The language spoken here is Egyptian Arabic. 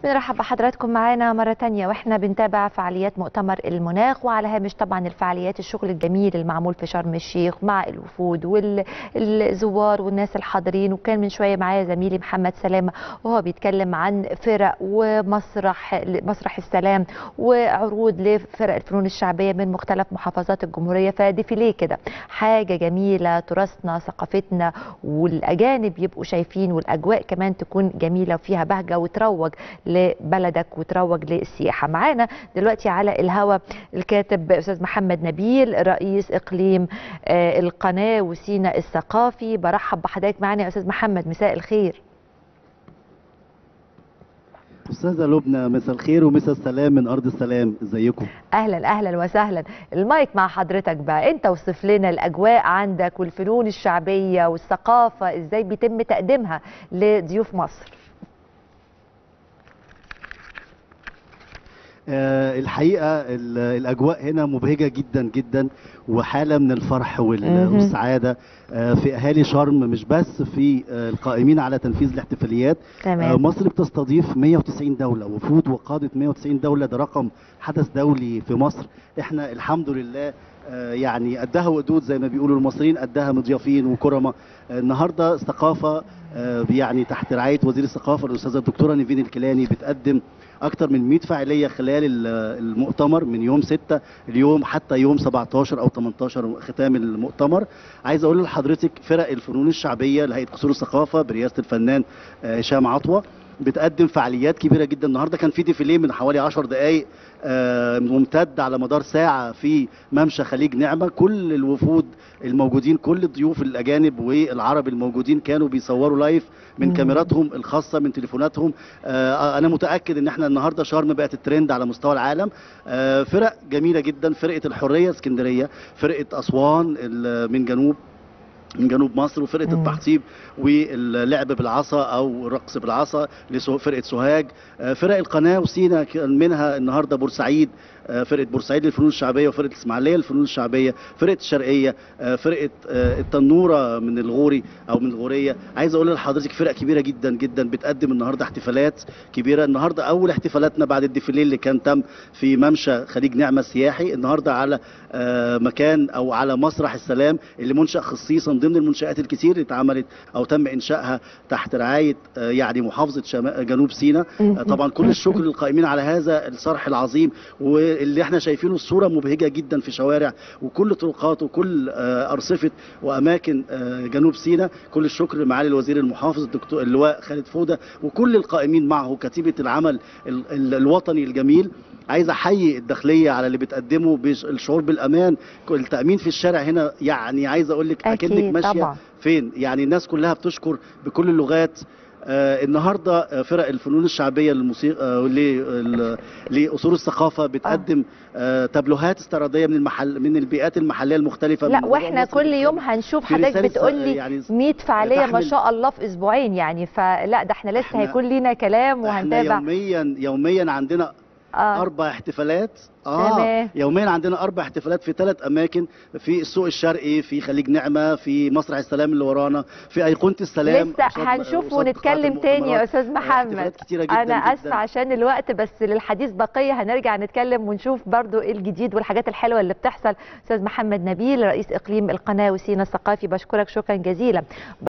بنرحب بحضراتكم معانا مرة تانية واحنا بنتابع فعاليات مؤتمر المناخ وعلى هامش طبعا الفعاليات الشغل الجميل المعمول في شرم الشيخ مع الوفود والزوار والناس الحاضرين وكان من شوية معايا زميلي محمد سلامة وهو بيتكلم عن فرق ومسرح مسرح السلام وعروض لفرق الفنون الشعبية من مختلف محافظات الجمهورية فديفيليه كده حاجة جميلة تراثنا ثقافتنا والأجانب يبقوا شايفين والأجواء كمان تكون جميلة وفيها بهجة وتروج لبلدك وتروج للسياحة معانا دلوقتي على الهوا الكاتب أستاذ محمد نبيل رئيس إقليم آه، القناة وسينا الثقافي برحب بحضرتك معانا يا أستاذ محمد مساء الخير استاذه لبنى مساء الخير ومساء السلام من ارض السلام ازيكم اهلا اهلا وسهلا المايك مع حضرتك بقى انت وصف لنا الاجواء عندك والفنون الشعبيه والثقافه ازاي بيتم تقديمها لضيوف مصر آه الحقيقه ال- الاجواء هنا مبهجه جدا جدا وحاله من الفرح وال- مهم. والسعاده آه في اهالي شرم مش بس في آه القائمين على تنفيذ الاحتفاليات آه تمام مصر بتستضيف 190 دوله وفود وقاده 190 دوله ده رقم حدث دولي في مصر احنا الحمد لله آه، يعني قدها وقدود زي ما بيقولوا المصريين قدها مضيافين وكرماء آه، النهارده الثقافه آه، يعني تحت رعايه وزير الثقافه الاستاذه الدكتوره نيفين الكيلاني بتقدم اكتر من 100 فعاليه خلال ال- المؤتمر من يوم 6 اليوم حتى يوم 17 او 18 ختام المؤتمر عايز اقول لحضرتك فرق الفنون الشعبيه لهيئه قصور الثقافه برئاسه الفنان آه، هشام عطوه بتقدم فعاليات كبيره جدا النهارده كان في ديفيليه من حوالي 10 دقائق آه، ممتد على مدار ساعه في ممشى خليج نعمه كل الوفود الموجودين كل الضيوف الاجانب والعرب الموجودين كانوا بيصوروا لايف من مم. كاميراتهم الخاصه من تليفوناتهم آه، انا متاكد ان احنا النهارده شرم بقت الترند على مستوى العالم آه، فرق جميله جدا فرقه الحريه اسكندريه فرقه اسوان ال- من جنوب من جنوب مصر وفرقه مم. التحطيب واللعب بالعصا او الرقص بالعصا لفرقه سوهاج آه، فرق القناه وسينا كان منها النهارده بورسعيد آه، فرقه بورسعيد للفنون الشعبيه وفرقه الاسماعيليه للفنون الشعبيه فرقه الشرقيه آه، فرقه آه، التنوره من الغوري او من الغوريه عايز اقول لحضرتك فرق كبيره جدا جدا بتقدم النهارده احتفالات كبيره النهارده اول احتفالاتنا بعد الديفيليه اللي كان تم في ممشى خليج نعمه السياحي النهارده على آه، مكان او على مسرح السلام اللي منشا خصيصا ضمن المنشات الكتير اللي اتعملت او تم انشائها تحت رعايه آه، يعني محافظه شمال جنوب سيناء آه، طبعا كل الشكر للقائمين على هذا الصرح العظيم واللي احنا شايفينه الصوره مبهجه جدا في شوارع وكل طرقات وكل آه، ارصفه واماكن آه، جنوب سيناء كل الشكر لمعالي الوزير المحافظ الدكتور اللواء خالد فوده وكل القائمين معه كتيبه العمل ال- ال- الوطني الجميل عايز احيي الداخليه على اللي بتقدمه بالشعور بالامان التامين في الشارع هنا يعني عايز اقول لك اكنك اكيد ماشيه طبعا فين يعني الناس كلها بتشكر بكل اللغات آه النهارده آه، فرق الفنون الشعبيه للموسيقى آه لل- لاصول الثقافه بتقدم آه تابلوهات استعراضيه من المحل من البيئات المحليه المختلفه لا من واحنا مصر كل يوم بالكامل. هنشوف في حضرتك رسالة بتقول لي يعني 100 فعاليه ما تحمل- شاء الله في اسبوعين يعني فلا ده احنا لسه إحنا- هيكون لينا كلام احنا وهنتابع يوميا يوميا عندنا اه اربع احتفالات اه تمام. يوميا عندنا اربع احتفالات في ثلاث اماكن في السوق الشرقي في خليج نعمه في مسرح السلام اللي ورانا في ايقونه السلام لسه قصاد- هنشوف قصاد ونتكلم قاعة تاني يا المؤتمرات. استاذ محمد احتفالات كتيره جدا انا جداً. اسفه عشان الوقت بس للحديث بقيه هنرجع نتكلم ونشوف برضو ايه الجديد والحاجات الحلوه اللي بتحصل استاذ محمد نبيل رئيس اقليم القناه وسينا الثقافي بشكرك شكرا جزيلا